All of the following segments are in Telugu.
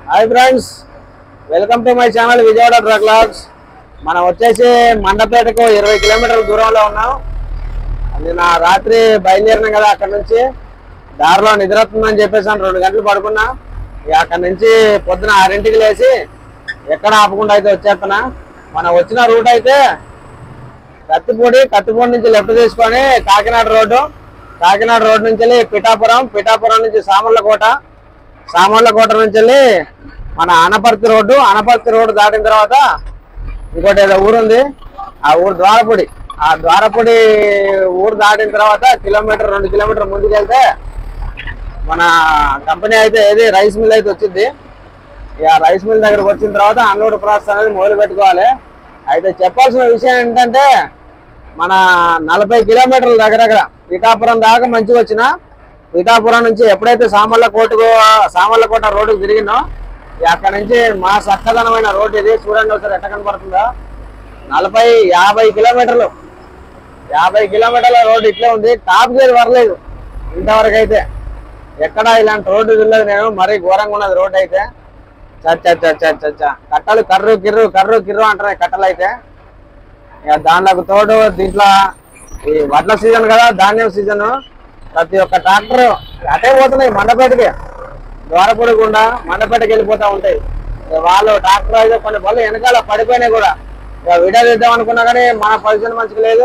Hi friends welcome to my channel Vijayawada truck logs మనం వచ్చేసి మండపేటకు ఇరవై కిలోమీటర్ల దూరంలో ఉన్నాం అది నా రాత్రి బయలుదేరినాం కదా అక్కడ నుంచి దారిలో నిద్రతుందని చెప్పేసి రెండు గంటలు పడుకున్నా ఇక అక్కడ నుంచి పొద్దున ఆరింటికి లేచి ఎక్కడ ఆపకుండా అయితే వచ్చేస్తున్నా మనం వచ్చిన రూట్ అయితే కత్తిపూడి కత్తిపూడి నుంచి లెఫ్ట్ తీసుకొని కాకినాడ రోడ్డు కాకినాడ రోడ్ నుంచి వెళ్ళి పిఠాపురం పిఠాపురం నుంచి సామర్లకోట సామర్లకోట నుంచి వెళ్ళి మన అనపర్తి రోడ్డు అనపర్తి రోడ్డు దాటిన తర్వాత ఇంకోటి ఏదో ఊరు ఉంది ఆ ఊరు ద్వారపూడి ఆ ద్వారపూడి ఊరు దాటిన తర్వాత కిలోమీటర్ రెండు కిలోమీటర్ ముందుకు వెళ్తే మన కంపెనీ అయితే ఏది రైస్ మిల్ అయితే వచ్చింది ఇక రైస్ మిల్ దగ్గరకు వచ్చిన తర్వాత అన్లోడ్ ప్రాసెస్ అనేది మొదలు పెట్టుకోవాలి అయితే చెప్పాల్సిన విషయం ఏంటంటే మన నలభై కిలోమీటర్ల దగ్గర దగ్గర పిఠాపురం దాకా మంచిగా వచ్చిన పిఠాపురం నుంచి ఎప్పుడైతే సామర్ల కోటకు సామర్ల కోట రోడ్డుకు తిరిగినో ఇక అక్కడ నుంచి మా చక్కదనమైన రోడ్డు ఇది చూడండి ఒకసారి ఎట్ట కనపడుతుందో నలభై యాభై కిలోమీటర్లు యాభై కిలోమీటర్ల రోడ్డు ఇట్లే ఉంది టాప్ గేర్ పర్లేదు ఇంతవరకు అయితే ఎక్కడ ఇలాంటి రోడ్డు చూడలేదు నేను మరీ ఘోరంగా ఉన్నది రోడ్డు అయితే చచ్చ చచ్చ చచ్చ కట్టలు కర్రు కిర్రు కర్రు కిర్రు అంటారు ఈ కట్టలు అయితే ఇక దాంట్లోకి తోడు దీంట్లో ఈ వడ్ల సీజన్ కదా ధాన్యం సీజన్ ప్రతి ఒక్క ట్రాక్టర్ అటే పోతున్నాయి మండపేటకి ద్వారపూడి గుండా మండపేటకి వెళ్ళిపోతా ఉంటాయి ఇక వాళ్ళు ట్రాక్టర్ అయితే కొన్ని బళ్ళు వెనకాల పడిపోయినాయి కూడా ఇక వీడియో తీద్దాం అనుకున్నా కానీ మన పొజిషన్ మంచిగా లేదు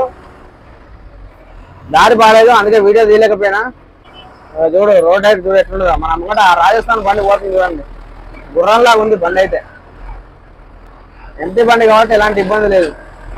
దారి బాగాలేదు అందుకే వీడియో తీయలేకపోయినా ఇక చూడు రోడ్ అయితే చూడు ఎట్లుండదు మన అమ్మగట ఆ రాజస్థాన్ బండి పోతుంది చూడండి గుర్రంలాగా ఉంది బండి అయితే ఎంటీ బండి కాబట్టి ఎలాంటి ఇబ్బంది లేదు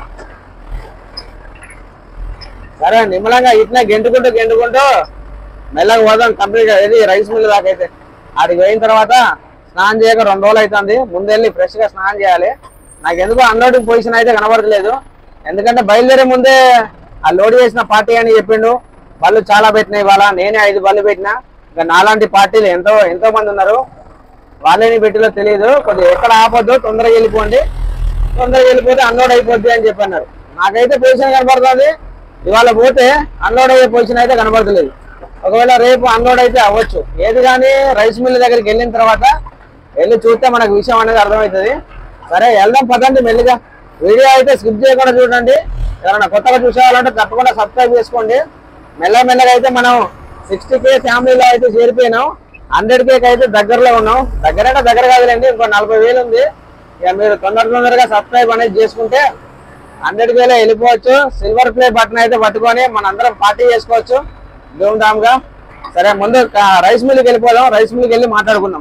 సరే నిమ్మలంగా ఇట్లా గెంటుకుంటూ గెంటుకుంటూ మెల్లగా పోదాం కంప్లీట్ ఇది రైస్ మిల్ దాకా అయితే ఆడికి పోయిన తర్వాత స్నానం చేయక రెండు రోజులు అవుతుంది ముందెళ్ళి ఫ్రెష్ గా స్నానం చేయాలి నాకు ఎందుకో అన్లోడింగ్ పొజిషన్ అయితే కనబడట్లేదు ఎందుకంటే బయలుదేరే ముందే ఆ లోడ్ చేసిన పార్టీ అని చెప్పిండు బళ్ళు చాలా పెట్టినాయి ఇవాళ నేనే ఐదు బళ్ళు పెట్టినా ఇంకా నాలాంటి పార్టీలు ఎంతో ఎంతో మంది ఉన్నారు వాళ్ళని పెట్టిలో తెలియదు కొద్దిగా ఎక్కడ ఆపొద్దు తొందరగా వెళ్ళిపోండి తొందరగా వెళ్ళిపోతే అన్లోడ్ అయిపోద్ది అని చెప్పన్నారు నాకైతే పొజిషన్ కనబడుతుంది ఇవాళ పోతే అన్లోడ్ అయ్యే పొజిషన్ అయితే కనబడతలేదు ఒకవేళ రేపు అన్లోడ్ అయితే అవ్వచ్చు ఏది కానీ రైస్ మిల్ దగ్గరికి వెళ్ళిన తర్వాత వెళ్ళి చూస్తే మనకు విషయం అనేది అర్థమవుతుంది సరే వెళ్దాం పదండి మెల్లిగా వీడియో అయితే స్కిప్ చేయకుండా చూడండి ఎవరైనా కొత్తగా చూసేవాళ్ళంటే తప్పకుండా సబ్స్క్రైబ్ చేసుకోండి మెల్లగా మెల్లగా అయితే మనం సిక్స్టీ కే ఫ్యామిలీలో అయితే చేరిపోయినాం హండ్రెడ్ కేక్ అయితే దగ్గరలో ఉన్నాం దగ్గర దగ్గర కాదులేండి ఇంకో నలభై వేలు ఉంది ఇక మీరు తొందర తొందరగా సబ్స్క్రైబ్ అనేది చేసుకుంటే హండ్రెడ్ వేలో వెళ్ళిపోవచ్చు సిల్వర్ ప్లే బటన్ అయితే పట్టుకొని మనందరం పార్టీ చేసుకోవచ్చు ధూమ్ ధామ్ గా సరే ముందు క- రైస్ మిల్కి వెళ్ళిపోదాం రైస్ మిల్కి వెళ్ళి మాట్లాడుకుందాం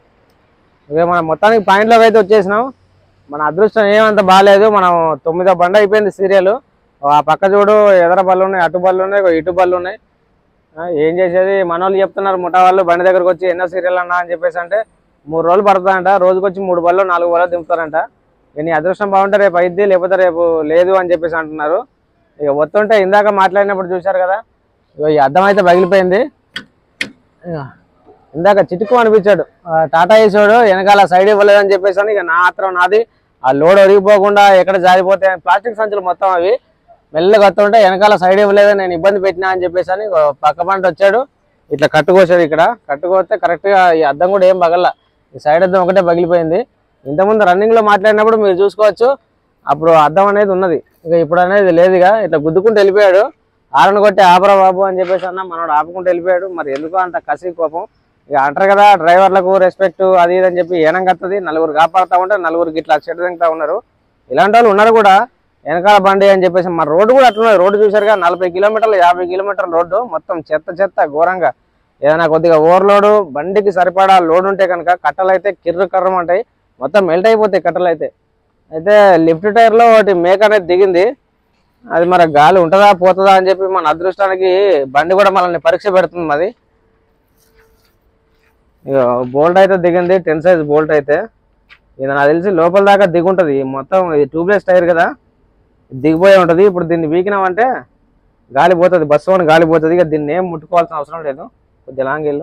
ఇక మనం మొత్తానికి పాయింట్లోకి అయితే వచ్చేసినాం మన అదృష్టం ఏమంత బాగాలేదు మనం తొమ్మిదో బండి అయిపోయింది సీరియల్ ఆ పక్క చూడు ఎదర బళ్ళు ఉన్నాయి అటు బళ్ళు ఉన్నాయి ఇగో ఇటు బళ్ళు ఉన్నాయి ఆ, ఏం చేసేది మన వాళ్ళు చెప్తున్నారు ముఠా వాళ్ళు బండి దగ్గరకు వచ్చి ఎన్నో సీరియల్ అన్నా అని చెప్పేసి అంటే మూడు రోజులు పడుతుందంట రోజుకి వచ్చి మూడు బళ్ళు నాలుగు బళ్ళు దింపుతారంట ఇక నీ అదృష్టం బాగుంటే రేపు అయిద్ది లేకపోతే రేపు లేదు అని చెప్పేసి అంటున్నారు ఇక వస్తుంటే ఇందాక మాట్లాడినప్పుడు చూశారు కదా ఇగో ఈ అద్దం అయితే పగిలిపోయింది ఇగ ఇందాక చిటుకు అనిపించాడు ఆ, టాటా వేసాడు వెనకాల సైడ్ ఇవ్వలేదని చెప్పేసి అని ఇక నా ఆత్రం నాది ఆ లోడ్ ఒరిగిపోకుండా ఎక్కడ జారిపోతే ప్లాస్టిక్ సంచులు మొత్తం అవి మెల్లగా వస్తుంటే వెనకాల సైడ్ ఇవ్వలేదని నేను ఇబ్బంది పెట్టినా అని చెప్పేసి అని ఇగో పక్క పంట వచ్చాడు ఇట్లా కట్టుకోసాడు ఇక్కడ కట్టుకోతే కరెక్ట్ గా ఈ అద్దం కూడా ఏం పగల ఈ సైడ్ అద్దం ఒకటే పగిలిపోయింది ఇంతకుముందు రన్నింగ్ లో మాట్లాడినప్పుడు మీరు చూసుకోవచ్చు అప్పుడు అద్దం అనేది ఉన్నది ఇక ఇప్పుడు అనేది లేదుగా ఇట్లా గుద్దుకుంటూ వెళ్ళిపోయాడు ఆరణ కొట్టి ఆపరా బాబు అని చెప్పేసి అన్న మనోడు ఆపుకుంటూ వెళ్ళిపోయాడు మరి ఎందుకు అంత కసి కోపం ఇక అంటారు కదా డ్రైవర్లకు రెస్పెక్ట్ అది ఇది అని చెప్పి ఏనం కత్తది నలుగురు కాపాడుతూ ఉంటే నలుగురికి ఇట్లా చెడు తింటా ఉన్నారు ఇలాంటి వాళ్ళు ఉన్నారు కూడా వెనకాల బండి అని చెప్పేసి మన రోడ్డు కూడా అట్లున్నది రోడ్డు చూసారుగా నలభై కిలోమీటర్లు యాభై కిలోమీటర్ల రోడ్డు మొత్తం చెత్త చెత్త ఘోరంగా ఏదైనా కొద్దిగా ఓవర్లోడ్ బండికి సరిపడా లోడ్ ఉంటే కనుక కట్టలు అయితే కిర్రు కర్రం అంటాయి మొత్తం మెల్ట్ అయిపోతాయి కట్టలు అయితే అయితే లిఫ్ట్ టైర్లో ఒకటి మేక అనేది దిగింది అది మరి గాలి ఉంటుందా పోతుందా అని చెప్పి మన అదృష్టానికి బండి కూడా మనల్ని పరీక్ష పెడుతుంది మరి ఇక బోల్ట్ అయితే దిగింది టెన్ సైజ్ బోల్ట్ అయితే ఇది నాకు తెలిసి లోపల దాకా దిగుంటది మొత్తం ఇది ట్యూబ్లెస్ టైర్ కదా దిగిపోయి ఉంటది ఇప్పుడు దీన్ని వీకినామంటే గాలి పోతుంది బస్సు అని గాలి పోతుంది ఇక దీన్ని ఏం ముట్టుకోవాల్సిన అవసరం లేదు కొద్దిగా లాంగ్ వెళ్ళు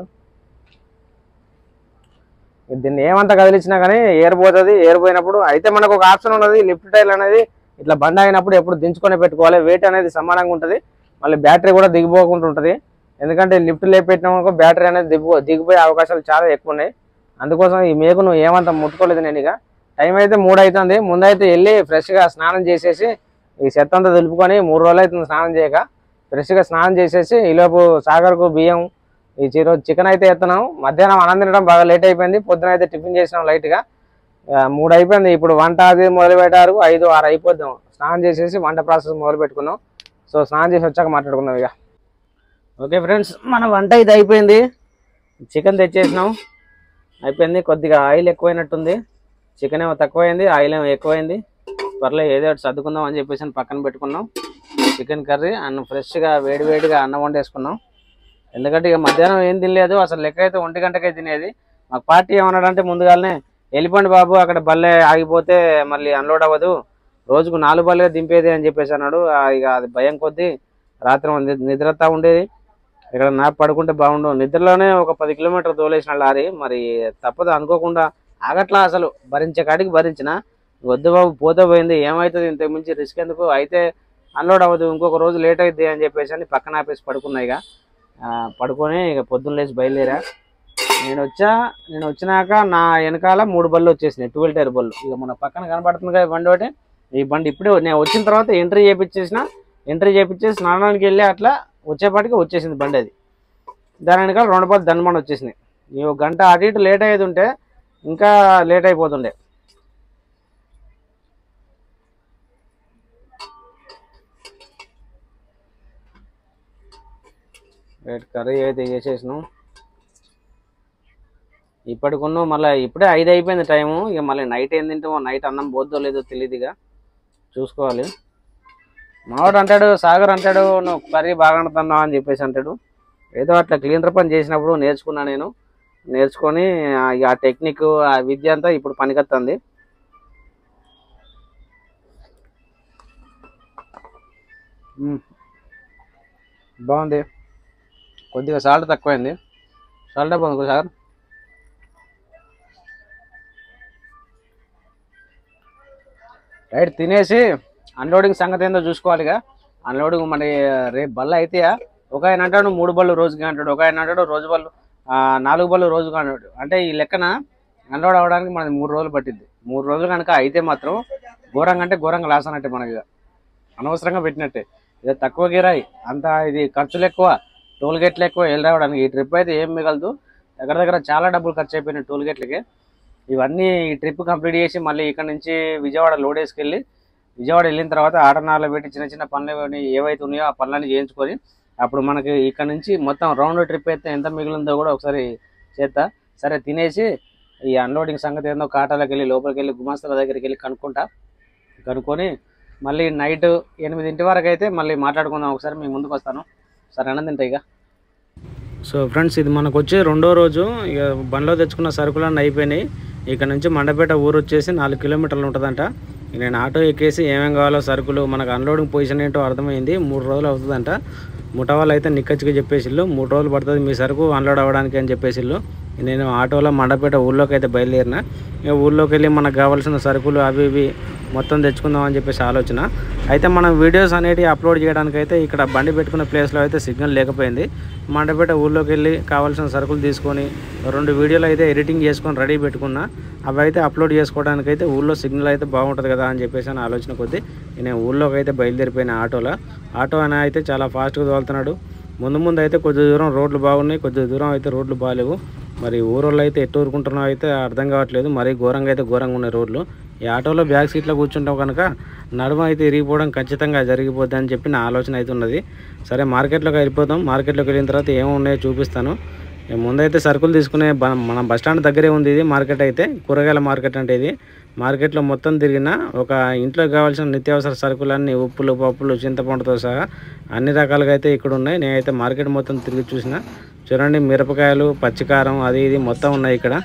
ఇక దీన్ని ఏమంతా కదిలించినా కానీ ఎయిర్ పోతుంది ఎయిర్ పోయినప్పుడు అయితే మనకు ఒక ఆప్షన్ ఉన్నది లిఫ్ట్ టైర్ అనేది ఇట్లా బండి అయినప్పుడు ఎప్పుడు దించుకొని పెట్టుకోవాలి వెయిట్ అనేది సమానంగా ఉంటుంది మళ్ళీ బ్యాటరీ కూడా దిగిపోకుండా ఉంటుంది ఎందుకంటే లిఫ్ట్ లేపెట్టినామనుకో బ్యాటరీ అనేది దిగిపో దిగిపోయే అవకాశాలు చాలా ఎక్కువ ఉన్నాయి అందుకోసం ఈ మేకును ఏమంత ముట్టుకోలేదు నేను ఇక టైం అయితే మూడు అవుతుంది ముందైతే వెళ్ళి ఫ్రెష్గా స్నానం చేసేసి ఈ చెత్త అంతా దులుపుకొని మూడు రోజులు అవుతుంది స్నానం చేయక ఫ్రెష్గా స్నానం చేసేసి ఈలోపు సాగర్కు బియ్యం ఈ ఈరోజు చికెన్ అయితే ఎత్తున్నాం మధ్యాహ్నం అన్నం తినడం బాగా లేట్ అయిపోయింది పొద్దున అయితే టిఫిన్ చేసినాం లైట్గా ఆ, మూడు అయిపోయింది ఇప్పుడు వంట అది మొదలు పెట్టారు ఐదు ఆరు అయిపోద్దాం స్నానం చేసేసి వంట ప్రాసెస్ మొదలు పెట్టుకున్నాం సో స్నానం చేసి వచ్చాక మాట్లాడుకుందాం ఇక ఓకే ఫ్రెండ్స్ మన వంట ఇది అయిపోయింది చికెన్ తెచ్చేసినాం అయిపోయింది కొద్దిగా ఆయిల్ ఎక్కువైనట్టుంది చికెన్ ఏమో తక్కువైంది ఆయిల్ ఏమో ఎక్కువైంది పర్లేదు ఏదో ఒకటి సర్దుకుందాం అని చెప్పేసి అని పక్కన పెట్టుకున్నాం చికెన్ కర్రీ అన్నం ఫ్రెష్గా వేడివేడిగా అన్నం వండేసుకున్నాం ఎందుకంటే ఇక మధ్యాహ్నం ఏం తినలేదు అసలు లెక్క అయితే ఒంటి గంటకే తినేది మాకు పార్టీ ఏమన్నాడంటే ముందుగానే వెళ్ళిపోండి బాబు అక్కడ బల్లే ఆగిపోతే మళ్ళీ అన్లోడ్ అవ్వదు రోజుకు నాలుగు బల్లే దింపేది అని చెప్పేసి అన్నాడు ఆ, ఇక అది భయం కొద్దీ రాత్రి ని- నిద్రతా ఉండేది ఇక్కడ నా పడుకుంటే బాగుండు నిద్రలోనే ఒక పది కిలోమీటర్ తోలేసిన లారీ మరి తప్పదు అనుకోకుండా ఆగట్లా అసలు భరించే కాడికి భరించిన వద్దు బాబు పోతే పోయింది ఏమవుతుంది ఇంతకు మించి రిస్క్ ఎందుకు అయితే అన్లోడ్ అవ్వదు ఇంకొక రోజు లేట్ అవుద్ది అని చెప్పేసి అని పక్కన ఆపేసి పడుకున్నా ఇక ఆ, పడుకొని ఇక పొద్దున్న లేచి బయలుదేరా నేను వచ్చా నేను వచ్చినాక నా వెనకాల మూడు బళ్ళు వచ్చేసినాయి ట్వెల్వ్ టైర్ బళ్ళు ఇక మన పక్కన కనబడుతుంది కదా ఈ బండి ఒకటి ఈ బండి ఇప్పుడే నేను వచ్చిన తర్వాత ఎంట్రీ చేపించేసిన ఎంట్రీ చేపించేసి స్నానానికి వెళ్ళి అట్లా వచ్చేపాటికి వచ్చేసింది బండి అది దాని వెనకాల రెండు బళ్ళు దండమని వచ్చేసినాయి ఈ ఒక గంట అటు ఇటు లేట్ అయ్యేది ఉంటే ఇంకా లేట్ అయిపోతుండే రేట్ కర్రీ అయితే చేసేసినాం ఇప్పటికున్న మళ్ళీ ఇప్పుడే ఐదు అయిపోయింది టైము ఇక మళ్ళీ నైట్ ఏం తింటామో నైట్ అన్నం పోద్దో లేదో తెలియదు ఇక చూసుకోవాలి మావాడు అంటాడు సాగర్ అంటాడు నువ్వు కర్రీ బాగా వండుతున్నావు అని చెప్పేసి అంటాడు ఏదో అట్లా క్లీనర్ పని చేసినప్పుడు నేర్చుకున్నా నేను నేర్చుకొని ఆ ఇక ఆ టెక్నిక్ ఆ విద్య అంతా ఇప్పుడు పనికొస్తుంది మ్మ్. బాగుంది కొద్దిగా సాల్ట్ తక్కువైంది సాల్ట్ బాగుంది సార్ రైట్ తినేసి అన్లోడింగ్ సంగతి ఏందో చూసుకోవాలిగా అన్లోడింగ్ మరి రేపు బళ్ళు అయితే ఒక ఆయన అంటాడు మూడు బళ్ళు రోజుకి అంటాడు ఒక ఆయన అంటాడు రోజు బళ్ళు ఆ, నాలుగు బళ్ళు రోజుకి అంటాడు అంటే ఈ లెక్కన అన్లోడ్ అవ్వడానికి మనది మూడు రోజులు పట్టింది మూడు రోజులు కనుక అయితే మాత్రం ఘోరంగా అంటే ఘోరంగా లాస్ అన్నట్టే మనకి ఇక. అనవసరంగా పెట్టినట్టే ఇది తక్కువ గిరాయి అంత ఇది ఖర్చులు ఎక్కువ టోల్ గేట్లు ఎక్కువ వెళ్ళి రావడానికి ఈ ట్రిప్ అయితే ఏం మిగలదు దగ్గర దగ్గర చాలా డబ్బులు ఖర్చు అయిపోయినాయి టోల్ గేట్లకి ఇవన్నీ ఈ ట్రిప్ కంప్లీట్ చేసి మళ్ళీ ఇక్కడ నుంచి విజయవాడ లోడ్ వేసుకెళ్ళి విజయవాడ వెళ్ళిన తర్వాత ఆటనాలో పెట్టి చిన్న చిన్న పనులు ఏవని ఏవైతే ఉన్నాయో ఆ పనులన్నీ చేయించుకొని అప్పుడు మనకి ఇక్కడ నుంచి మొత్తం రౌండ్ ట్రిప్ అయితే ఎంత మిగిలిందో కూడా ఒకసారి చేస్తా సరే తినేసి ఈ అన్లోడింగ్ సంగతి ఏందో కాటాలకు వెళ్ళి లోపలికి వెళ్ళి గుమాస్తాల దగ్గరికి వెళ్ళి కనుక్కుంటా కనుక్కొని మళ్ళీ నైట్ ఎనిమిదింటి వరకు అయితే మళ్ళీ మాట్లాడుకుందాం ఒకసారి మీ ముందుకు వస్తాను సరే అన్నది ఇక సో ఫ్రెండ్స్ ఇది మనకు వచ్చి రెండో రోజు ఇక బండ్లో తెచ్చుకున్న సరుకులన్నీ అయిపోయినాయి ఇక్కడ నుంచి మండపేట ఊరు వచ్చేసి నాలుగు కిలోమీటర్లు ఉంటుందంట ఇక నేను ఆటో ఎక్కేసి ఏమేం కావాలో సరుకులు మనకు అన్లోడింగ్ పొజిషన్ ఏంటో అర్థమైంది మూడు రోజులు అవుతుందంట ముఠా వాళ్ళు అయితే నిక్కచ్చిగా చెప్పేసిళ్ళు మూడు రోజులు పడుతుంది మీ సరుకు అన్లోడ్ అవ్వడానికి అని చెప్పేసిళ్ళు నేను ఆటోలో మండపేట ఊళ్ళోకి అయితే బయలుదేరిన ఇక ఊళ్ళోకి వెళ్ళి మనకు కావాల్సిన సరుకులు అవి ఇవి మొత్తం తెచ్చుకుందాం అని చెప్పేసి ఆలోచన అయితే మనం వీడియోస్ అనేటివి అప్లోడ్ చేయడానికి అయితే ఇక్కడ బండి పెట్టుకున్న ప్లేస్లో అయితే సిగ్నల్ లేకపోయింది మండపేట ఊళ్ళోకి వెళ్ళి కావాల్సిన సరుకులు తీసుకొని రెండు వీడియోలు అయితే ఎడిటింగ్ చేసుకొని రెడీ పెట్టుకున్నా అవి అయితే అప్లోడ్ చేసుకోవడానికి అయితే ఊళ్ళో సిగ్నల్ అయితే బాగుంటుంది కదా అని చెప్పేసి అని ఆలోచన కొద్దీ నేను ఊళ్ళోకి అయితే బయలుదేరిపోయిన ఆటోలో ఆటో అని అయితే చాలా ఫాస్ట్గా తోలుతున్నాడు ముందు ముందు అయితే కొద్ది దూరం రోడ్లు బాగున్నాయి కొద్ది దూరం అయితే రోడ్లు బాగాలేవు మరి ఊరోళ్ళు అయితే ఎట్టు ఊరుకుంటున్నావు అయితే అర్థం కావట్లేదు మరీ ఘోరంగా అయితే ఘోరంగా ఉన్నాయి రోడ్లు ఈ ఆటోలో బ్యాక్ సీట్లో కూర్చుంటాం కనుక నడుమ అయితే ఇరిగిపోవడం ఖచ్చితంగా జరిగిపోద్ది అని చెప్పి నా ఆలోచన అయితే ఉన్నది సరే మార్కెట్లోకి వెళ్ళిపోతాం మార్కెట్లోకి వెళ్ళిన తర్వాత ఏమో ఉన్నాయో చూపిస్తాను ఇక ముందైతే సరుకులు తీసుకునే బ- మన బస్ స్టాండ్ దగ్గరే ఉంది ఇది మార్కెట్ అయితే కూరగాయల మార్కెట్ అంటే ఇది మార్కెట్లో మొత్తం తిరిగిన ఒక ఇంట్లో కావాల్సిన నిత్యావసర సరుకులన్నీ ఉప్పులు పప్పులు చింతపండుతో సహా అన్ని రకాలుగా అయితే ఇక్కడ ఉన్నాయి నేనైతే మార్కెట్ మొత్తం తిరిగి చూసిన చూడండి మిరపకాయలు పచ్చికారం అది ఇది మొత్తం ఉన్నాయి ఇక్కడ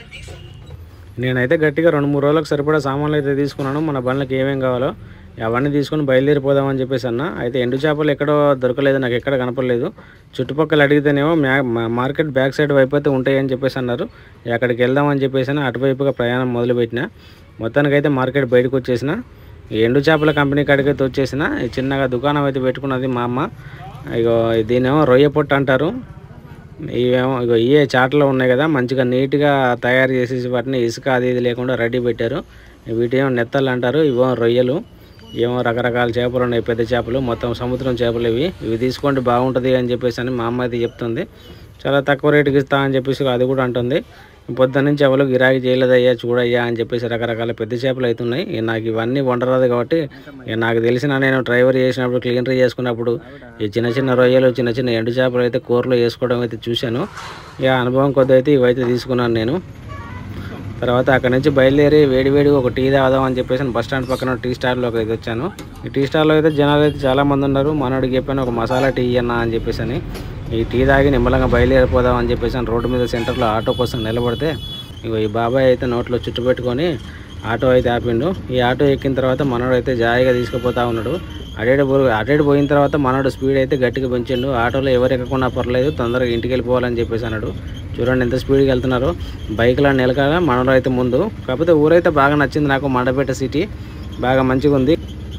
నేనైతే గట్టిగా రెండు మూడు రోజులకు సరిపడా సామాన్లు అయితే తీసుకున్నాను మన బండ్లకి ఏమేం కావాలో అవన్నీ తీసుకొని బయలుదేరిపోదామని చెప్పేసి అన్న అయితే ఎండు చేపలు ఎక్కడో దొరకలేదు నాకు ఎక్కడ కనపడలేదు చుట్టుపక్కల అడిగితేనేమో మ్యా- మా- మార్కెట్ బ్యాక్ సైడ్ వైపు అయితే ఉంటాయని చెప్పేసి అన్నారు ఇక అక్కడికి వెళ్దామని చెప్పేసి అని అటువైపుగా ప్రయాణం మొదలుపెట్టిన మొత్తానికి అయితే మార్కెట్ బయటకు వచ్చేసిన ఈ ఎండు చేపల కంపెనీ కాడికి అయితే వచ్చేసిన ఈ చిన్నగా దుకాణం అయితే పెట్టుకున్నది మా అమ్మ ఇగో దీనేమో రొయ్య పొట్టు అంటారు ఇవేమో ఇగో ఇవే చాటలు ఉన్నాయి కదా మంచిగా నీట్గా తయారు చేసేసి వాటిని ఇసుక అది ఇది లేకుండా రెడీ పెట్టారు వీటేమో నెత్తలు అంటారు ఇవేమో రొయ్యలు ఏమో రకరకాల చేపలు ఉన్నాయి పెద్ద చేపలు మొత్తం సముద్రం చేపలు ఇవి ఇవి తీసుకోండి బాగుంటుంది అని చెప్పేసి అని మా అమ్మ అయితే చెప్తుంది చాలా తక్కువ రేటుకి ఇస్తా అని చెప్పేసి అది కూడా అంటుంది పొద్దున్న నుంచి ఎవరు గిరాకీ చేయలేదయ్యా చూడయ్యా అని చెప్పేసి రకరకాల పెద్ద చేపలు అవుతున్నాయి ఇక నాకు ఇవన్నీ వండరాదు కాబట్టి ఇక నాకు తెలిసిన నేను డ్రైవర్ చేసినప్పుడు క్లీనర్ చేసుకున్నప్పుడు ఈ చిన్న చిన్న రొయ్యలు చిన్న చిన్న ఎండు చేపలు అయితే కూరలో వేసుకోవడం అయితే చూశాను ఇక అనుభవం కొద్ది అయితే ఇవైతే తీసుకున్నాను నేను తర్వాత అక్కడ నుంచి బయలుదేరి వేడి వేడిగా ఒక టీ తాగుదాం అని చెప్పేసి బస్ స్టాండ్ పక్కన టీ స్టాల్లోకి అయితే వచ్చాను ఈ టీ స్టాల్లో అయితే జనాలు అయితే చాలా మంది ఉన్నారు మనోడికి చెప్పాను ఒక మసాలా టీ అన్న అని చెప్పేసి అని ఈ టీ తాగి నిమ్మలంగా బయలుదేరిపోదాం అని చెప్పేసి అని రోడ్డు మీద సెంటర్లో ఆటో కోసం నిలబడితే ఇగో ఈ బాబాయ్ అయితే నోట్లో చుట్టు పెట్టుకొని ఆటో అయితే ఆపిండు ఈ ఆటో ఎక్కిన తర్వాత మనోడు అయితే జాయిగా తీసుకుపోతా ఉన్నాడు అటేడు పో అటేడు పోయిన తర్వాత మనోడు స్పీడ్ అయితే గట్టిగా పెంచిండు ఆటోలో ఎవరు ఎక్కకుండా పర్లేదు తొందరగా ఇంటికి వెళ్ళిపోవాలని చెప్పేసి అన్నాడు చూడండి ఎంత స్పీడ్గా వెళ్తున్నారో బైక్లో నిలకగా మనలో అయితే ముందు కాకపోతే ఊరైతే బాగా నచ్చింది నాకు మండపేట సిటీ బాగా మంచిగా ఉంది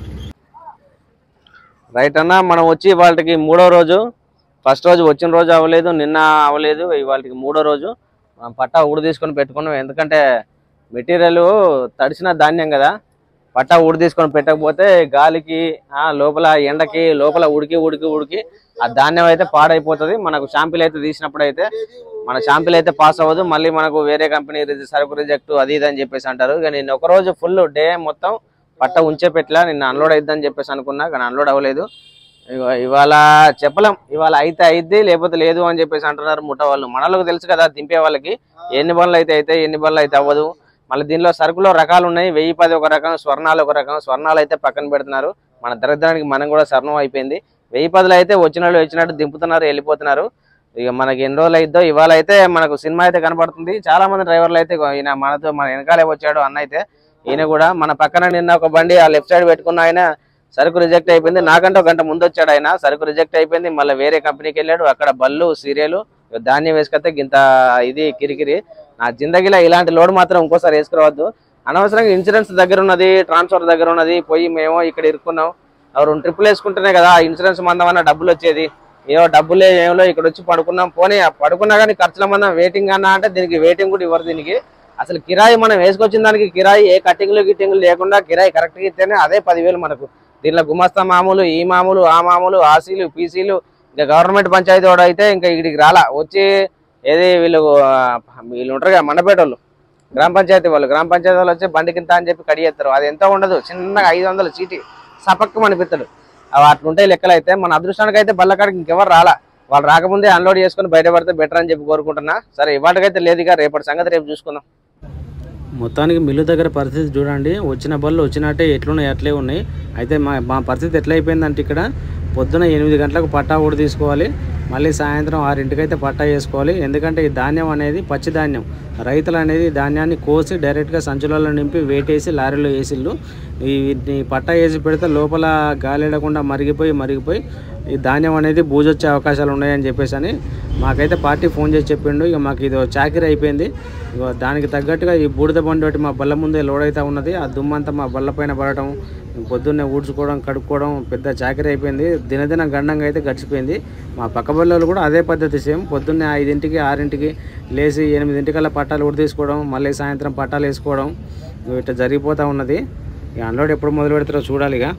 రైట్ అన్న మనం వచ్చి వాళ్ళకి మూడో రోజు ఫస్ట్ రోజు వచ్చిన రోజు అవ్వలేదు నిన్న అవ్వలేదు ఇవాళకి మూడో రోజు మనం పట్టా ఊడు తీసుకొని పెట్టుకున్నాం ఎందుకంటే మెటీరియల్ తడిసిన ధాన్యం కదా పట్టా ఊడి తీసుకొని పెట్టకపోతే గాలికి ఆ లోపల ఎండకి లోపల ఉడికి ఉడికి ఉడికి ఆ ధాన్యం అయితే పాడైపోతుంది మనకు షాంపిల్ అయితే తీసినప్పుడు అయితే మన షాంపిల్ అయితే పాస్ అవ్వదు మళ్ళీ మనకు వేరే కంపెనీ రిజ- సరుకు రిజెక్ట్ అది ఇది అని చెప్పేసి అంటారు ఇక నేను ఒక రోజు ఫుల్ డే మొత్తం పట్ట ఉంచే పెట్టలా నిన్న అన్లోడ్ అయిద్దని చెప్పేసి అనుకున్నా కానీ అన్లోడ్ అవ్వలేదు ఇగో ఇవాళ చెప్పలేం ఇవాళ అయితే అయిద్ది లేకపోతే లేదు అని చెప్పేసి అంటున్నారు ముఠ వాళ్ళు మనలోకి తెలుసు కదా దింపే వాళ్ళకి ఎన్ని బండ్లు అయితే అయితే ఎన్ని బండ్లు అయితే అవ్వదు మళ్ళీ దీనిలో సరుకులో రకాలు ఉన్నాయి వెయ్యి పది ఒక రకం స్వర్ణాలు ఒక రకం స్వర్ణాలు అయితే పక్కన పెడుతున్నారు మన దరిద్రానికి మనం కూడా స్వర్ణం అయిపోయింది వెయ్యి పదులు అయితే వచ్చిన వాళ్ళు వచ్చినట్టు దింపుతున్నారు వెళ్ళిపోతున్నారు ఇక మనకి ఎన్ని రోజులు అయిద్దో ఇవాళ అయితే మనకు సినిమా అయితే కనబడుతుంది చాలా మంది డ్రైవర్లు అయితే ఇగో ఈయన మనతో మన వెనకాలే వచ్చాడు అన్న అయితే ఈయన కూడా మన పక్కన నిన్న ఒక బండి ఆ లెఫ్ట్ సైడ్ పెట్టుకున్న ఆయన సరుకు రిజెక్ట్ అయిపోయింది నాకంటే ఒక గంట ముందు వచ్చాడు ఆయన సరుకు రిజెక్ట్ అయిపోయింది మళ్ళీ వేరే కంపెనీకి వెళ్ళాడు అక్కడ బళ్ళు సీరియల్ ధాన్యం వేసుకొస్తే ఇంత ఇది కిరికిరి నా జిందగీలో ఇలాంటి లోడ్ మాత్రం ఇంకోసారి వేసుకురావద్దు అనవసరంగా ఇన్సూరెన్స్ దగ్గర ఉన్నది ట్రాన్స్ఫర్ దగ్గర ఉన్నది పోయి మేము ఇక్కడ ఇరుక్కున్నాం ఆ రెండు ట్రిప్పులు వేసుకుంటేనే కదా ఆ ఇన్సూరెన్స్ మందం అన్న డబ్బులు వచ్చేది ఏవో డబ్బులే ఏమో ఇక్కడ వచ్చి పడుకున్నాం పోనీ ఆ పడుకున్నా కానీ ఖర్చుల మందం వెయిటింగ్ అన్నా అంటే దీనికి వెయిటింగ్ కూడా ఇవ్వరు దీనికి అసలు కిరాయి మనం వేసుకొచ్చిన దానికి కిరాయి ఏ కట్టింగ్లు గిట్టింగ్లు లేకుండా కిరాయి కరెక్ట్గా ఇస్తేనే అదే పదివేలు మనకు దీనిలో గుమస్తా మామూలు ఈ మామూలు ఆ మామూలు ఆసీలు పీసీలు ఇంకా గవర్నమెంట్ పంచాయతీ వాడు అయితే ఇంకా ఇక్కడికి రాలా వచ్చి ఏది వీళ్ళు ఆ, వీళ్ళు ఉంటారు కదా మండపేట వాళ్ళు గ్రామ పంచాయతీ వాళ్ళు గ్రామ పంచాయతీ వాళ్ళు వచ్చి బండి కింద అని చెప్పి కడిగేస్తారు అది ఎంత ఉండదు చిన్నగా ఐదు వందల చీటి సపక్కం అనిపిస్తాడు అవి అట్లుంటాయి లెక్కలు అయితే మన అదృష్టానికి అయితే బల్లకాడికి ఇంకెవరు రాలా వాళ్ళు రాకముందే అన్లోడ్ చేసుకుని బయటపడితే బెటర్ అని చెప్పి కోరుకుంటున్నా సరే ఇవాటికైతే లేదు ఇక రేపటి సంగతి రేపు చూసుకుందాం మొత్తానికి మిల్లు దగ్గర పరిస్థితి చూడండి వచ్చిన బళ్ళు వచ్చినట్టే ఎట్లున్నాయి అట్లే ఉన్నాయి అయితే మా మా పరిస్థితి ఎట్లా అయిపోయిందంటే ఇక్కడ పొద్దున ఎనిమిది గంటలకు పట్టా కూడా తీసుకోవాలి మళ్ళీ సాయంత్రం ఆరింటికైతే పట్టా వేసుకోవాలి ఎందుకంటే ఈ ధాన్యం అనేది పచ్చి ధాన్యం రైతులు అనేది ధాన్యాన్ని కోసి డైరెక్ట్గా సంచులలో నింపి వేటేసి లారీలో వేసిళ్ళు ఈ వీటిని పట్టా వేసి పెడితే లోపల గాలి లేకుండా మరిగిపోయి మరిగిపోయి ఈ ధాన్యం అనేది బూజొచ్చే అవకాశాలు ఉన్నాయని చెప్పేసి అని మాకైతే పార్టీ ఫోన్ చేసి చెప్పిండు ఇక మాకు ఇది చాకరీ అయిపోయింది ఇక దానికి తగ్గట్టుగా ఈ బూడిద బండి ఒకటి మా బల్ల ముందే లోడ్ అవుతా ఉన్నది ఆ దుమ్మంతా మా బల్ల పైన పడటం పొద్దున్నే ఊడ్చుకోవడం కడుక్కోవడం పెద్ద చాకరీ అయిపోయింది దినదిన గండంగా అయితే గడిచిపోయింది మా పక్క బల్లలు కూడా అదే పద్ధతి సేమ్ పొద్దున్నే ఐదింటికి ఆరింటికి లేచి ఎనిమిదింటికల్లా పట్టాలు ఉడి తీసుకోవడం మళ్ళీ సాయంత్రం పట్టాలు వేసుకోవడం ఇక ఇట్లా జరిగిపోతూ ఉన్నది ఇక అన్లోడ్ ఎప్పుడు మొదలు పెడతారో చూడాలి ఇక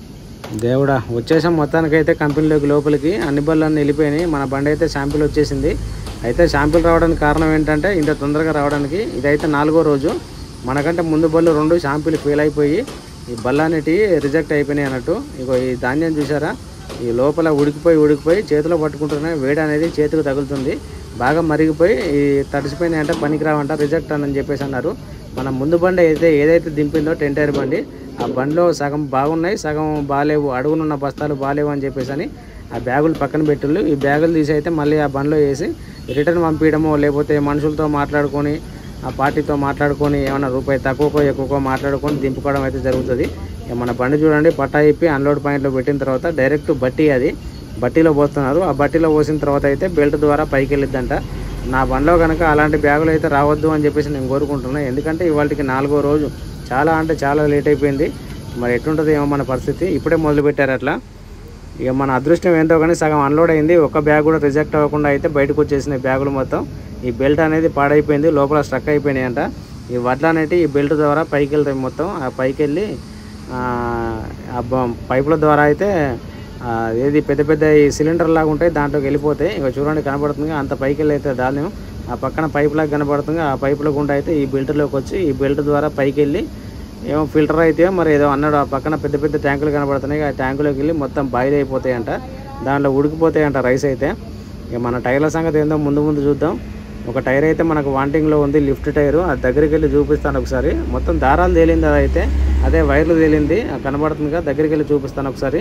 దేవుడా వచ్చేసాం మొత్తానికైతే కంపెనీలోకి లోపలికి అన్ని బళ్ళు అన్నీ వెళ్ళిపోయినాయి మన బండి అయితే శాంపిల్ వచ్చేసింది అయితే శాంపిల్ రావడానికి కారణం ఏంటంటే ఇంత తొందరగా రావడానికి ఇదైతే నాలుగో రోజు మనకంటే ముందు బళ్ళు రెండు శాంపిల్ ఫెయిల్ అయిపోయి ఈ బళ్ళు అనేటివి రిజెక్ట్ అయిపోయినాయి అన్నట్టు ఇగో ఈ ధాన్యం చూసారా ఈ లోపల ఉడికిపోయి ఉడికిపోయి చేతిలో పట్టుకుంటూనే వేడి అనేది చేతికి తగులుతుంది బాగా మరిగిపోయి ఈ తడిసిపోయినాయి అంటే పనికిరావంట రిజెక్ట్ అని చెప్పేసి అన్నారు మన ముందు బండి అయితే ఏదైతే దింపిందో టెన్ టైర్ బండి ఆ బండిలో సగం బాగున్నాయి సగం బాగాలేవు అడుగునున్న బస్తాలు బాగాలేవు అని చెప్పేసి అని ఆ బ్యాగులు పక్కన పెట్టిళ్ళు ఈ బ్యాగులు తీసి అయితే మళ్ళీ ఆ బండిలో వేసి రిటర్న్ పంపించడమో లేకపోతే మనుషులతో మాట్లాడుకొని ఆ పార్టీతో మాట్లాడుకొని ఏమైనా రూపాయి తక్కువకో ఎక్కువకో మాట్లాడుకొని దింపుకోవడం అయితే జరుగుతుంది ఇక మన బండి చూడండి పట్టా ఇప్పి అన్లోడ్ పాయింట్లో పెట్టిన తర్వాత డైరెక్ట్ బట్టి అది బట్టీలో పోస్తున్నారు ఆ బట్టీలో పోసిన తర్వాత అయితే బెల్ట్ ద్వారా పైకి వెళ్ళిద్దంట నా బండిలో కనుక అలాంటి బ్యాగులు అయితే రావద్దు అని చెప్పేసి నేను కోరుకుంటున్నాను ఎందుకంటే ఇవాళకి నాలుగో రోజు చాలా అంటే చాలా లేట్ అయిపోయింది మరి ఎట్లుంటుంది ఏమో మన పరిస్థితి ఇప్పుడే మొదలు పెట్టారు అట్లా ఇక మన అదృష్టం ఏంటో కానీ సగం అన్లోడ్ అయింది ఒక బ్యాగ్ కూడా రిజెక్ట్ అవ్వకుండా అయితే బయటకు వచ్చేసినాయి బ్యాగులు మొత్తం ఈ బెల్ట్ అనేది పాడైపోయింది లోపల స్ట్రక్ అయిపోయినాయి అంట ఈ వడ్లు అనేవి ఈ బెల్ట్ ద్వారా పైకి వెళ్తాయి మొత్తం ఆ పైకి వెళ్ళి ఆ, ఆ బ- పైపుల ద్వారా అయితే ఆ, ఏది పెద్ద పెద్ద ఈ సిలిండర్ లాగా ఉంటాయి దాంట్లోకి వెళ్ళిపోతాయి ఇక చూడండి కనబడుతుంది అంత పైకి వెళ్ళి అయితే ధాన్యం ఆ పక్కన పైప్ లాగా కనబడుతుంది ఆ పైపుల గుండా అయితే ఈ బెల్ట్లోకి వచ్చి ఈ బెల్ట్ ద్వారా పైకి వెళ్ళి ఏమో ఫిల్టర్ అయితే మరి ఏదో అన్నాడు ఆ పక్కన పెద్ద పెద్ద ట్యాంకులు కనబడుతున్నాయి ఆ ట్యాంకులోకి వెళ్ళి మొత్తం బాయిల్ అయిపోతాయంట దాంట్లో ఉడికిపోతాయంట రైస్ అయితే ఇక మన టైర్ల సంగతి ఏందో ముందు ముందు చూద్దాం ఒక టైర్ అయితే మనకు వాంటింగ్లో ఉంది లిఫ్ట్ టైరు అది దగ్గరికి వెళ్ళి చూపిస్తాను ఒకసారి మొత్తం దారాలు తేలింది అదైతే అదే వైర్లు తేలింది ఆ కనబడుతుందిగా దగ్గరికి వెళ్ళి చూపిస్తాను ఒకసారి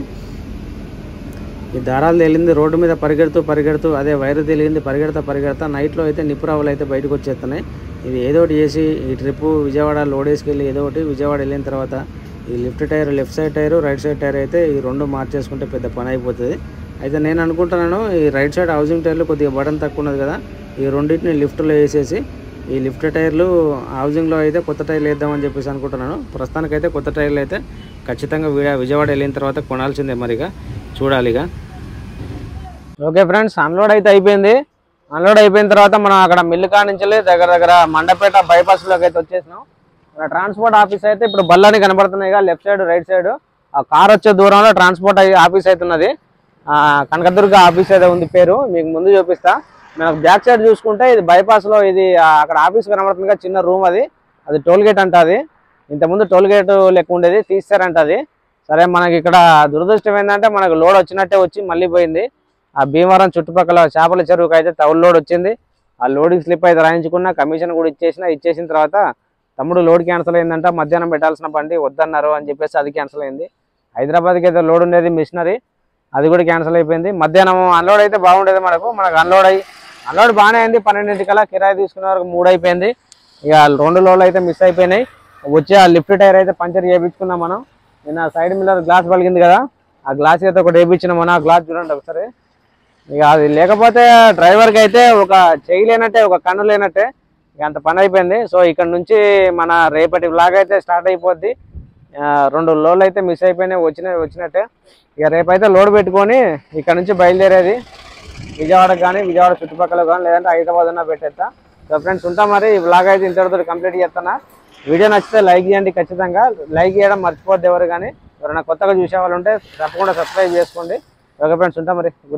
ఈ దారాలు తేలింది రోడ్డు మీద పరిగెడుతూ పరిగెడుతూ అదే వైరు తేలింది పరిగెడతా పరిగెడతా నైట్లో అయితే నిప్పురావులు అయితే బయటకు వచ్చేస్తున్నాయి ఇది ఏదో ఒకటి చేసి ఈ ట్రిప్ విజయవాడ లోడ్ వేసుకెళ్ళి ఏదో ఒకటి విజయవాడ వెళ్ళిన తర్వాత ఈ lift tyre left side tyre right side tyre అయితే ఈ రెండు మార్చేసుకుంటే పెద్ద పని అయిపోతుంది అయితే నేను అనుకుంటున్నాను ఈ రైట్ సైడ్ హౌసింగ్ టైర్లు కొద్దిగా బటన్ తక్కువ ఉన్నది కదా ఈ రెండింటిని లిఫ్ట్లో వేసేసి ఈ లిఫ్ట్ టైర్లు హౌసింగ్లో అయితే కొత్త టైర్లు వేద్దామని చెప్పేసి అనుకుంటున్నాను ప్రస్తుతానికైతే కొత్త టైర్లు అయితే ఖచ్చితంగా వి- విజయవాడ వెళ్ళిన తర్వాత కొనాల్సిందే మరిగా చూడాలిగా ఓకే ఫ్రెండ్స్ అన్లోడ్ అయితే అయిపోయింది అన్లోడ్ అయిపోయిన తర్వాత మనం అక్కడ మిల్లు కాడ నుంచి వెళ్ళి దగ్గర దగ్గర మండపేట bypass లోకి అయితే వచ్చేసినాం మన ట్రాన్స్పోర్ట్ ఆఫీస్ అయితే ఇప్పుడు బల్లని కనబడుతున్నాయి లెఫ్ట్ సైడ్ రైట్ సైడ్ ఆ కార్ వచ్చే దూరంలో ట్రాన్స్పోర్ట్ ఆఫీస్ అయితే ఉన్నది ఆ, కనకదుర్గ ఆఫీస్ అయితే ఉంది పేరు మీకు ముందు చూపిస్తా మనకు బ్యాక్ సైడ్ చూసుకుంటే ఇది bypass లో ఇది ఆ, అక్కడ ఆఫీస్ కనబడుతుంది కదా, చిన్న రూమ్ అది అది టోల్ గేట్ అంట అది ఇంతకుముందు టోల్ గేట్ లెక్క ఉండేది తీస్తారంట అది సరే మనకి ఇక్కడ దురదృష్టం ఏంటంటే మనకు లోడ్ వచ్చినట్టే వచ్చి మళ్ళీ పోయింది ఆ భీమవరం చుట్టుపక్కల చేపల చెరువుకి అయితే తౌలు లోడ్ వచ్చింది ఆ లోడింగ్ స్లిప్ అయితే రాయించుకున్న కమిషన్ కూడా ఇచ్చేసిన ఇచ్చేసిన తర్వాత తమ్ముడు లోడ్ క్యాన్సిల్ అయిందంట మధ్యాహ్నం పెట్టాల్సిన బండి వద్దన్నారు అని చెప్పేసి అది క్యాన్సిల్ అయింది హైదరాబాద్కి అయితే లోడ్ ఉండేది మిషనరీ అది కూడా క్యాన్సిల్ అయిపోయింది మధ్యాహ్నం అన్లోడ్ అయితే బాగుండేది మనకు మనకు అన్లోడ్ అయ్యి అన్లోడ్ బాగానే అయింది పన్నెండింటికల్లా కిరాయి తీసుకునే వరకు మూడు అయిపోయింది ఇక రెండు లోడ్లు అయితే మిస్ అయిపోయినాయి వచ్చి ఆ లిఫ్ట్ టైర్ అయితే పంచర్ చేయించుకున్నాం మనం నిన్న సైడ్ మిల్లర్ గ్లాస్ పలిగింది కదా ఆ గ్లాస్ అయితే ఒకటి వేయించినాం మనం ఆ గ్లాస్ చూడండి ఒకసారి ఇక అది లేకపోతే డ్రైవర్కి అయితే ఒక చెయ్యి లేనట్టే ఒక కన్ను లేనట్టే ఇక అంత పని అయిపోయింది సో ఇక్కడ నుంచి మన రేపటి వ్లాగ్ అయితే స్టార్ట్ అయిపోద్ది ఆ, రెండు లోడ్లు అయితే మిస్ అయిపోయినాయి వచ్చిన వచ్చినట్టే ఇక రేపైతే లోడ్ పెట్టుకొని ఇక్కడ నుంచి బయలుదేరేది విజయవాడ కానీ విజయవాడ చుట్టుపక్కల కానీ లేదంటే హైదరాబాద్ అన్నా పెట్టేస్తా సో ఫ్రెండ్స్ ఉంటా మరి ఈ వ్లాగ్ అయితే ఇంతటితో కంప్లీట్ చేస్తానా వీడియో నచ్చితే లైక్ చేయండి ఖచ్చితంగా లైక్ చేయడం మర్చిపోద్ది ఎవరు కానీ ఎవరైనా కొత్తగా చూసే వాళ్ళు ఉంటే తప్పకుండా సబ్స్క్రైబ్ చేసుకోండి ఓకే ఫ్రెండ్స్ ఉంటా మరి